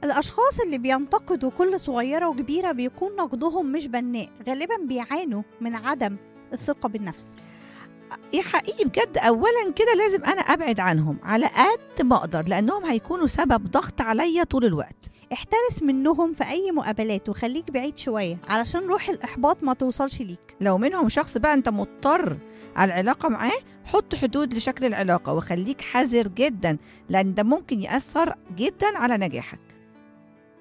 الأشخاص اللي بينتقدوا كل صغيرة وكبيرة بيكون نقدهم مش بناء غالبا بيعانوا من عدم الثقة بالنفس يا حقيقي بجد اولا كده لازم انا ابعد عنهم على قد ما اقدر لانهم هيكونوا سبب ضغط عليا طول الوقت احترس منهم في أي مقابلات وخليك بعيد شوية علشان روح الإحباط ما توصلش ليك لو منهم شخص بقى انت مضطر على العلاقه معاه حط حدود لشكل العلاقه وخليك حذر جدا لان ده ممكن ياثر جدا على نجاحك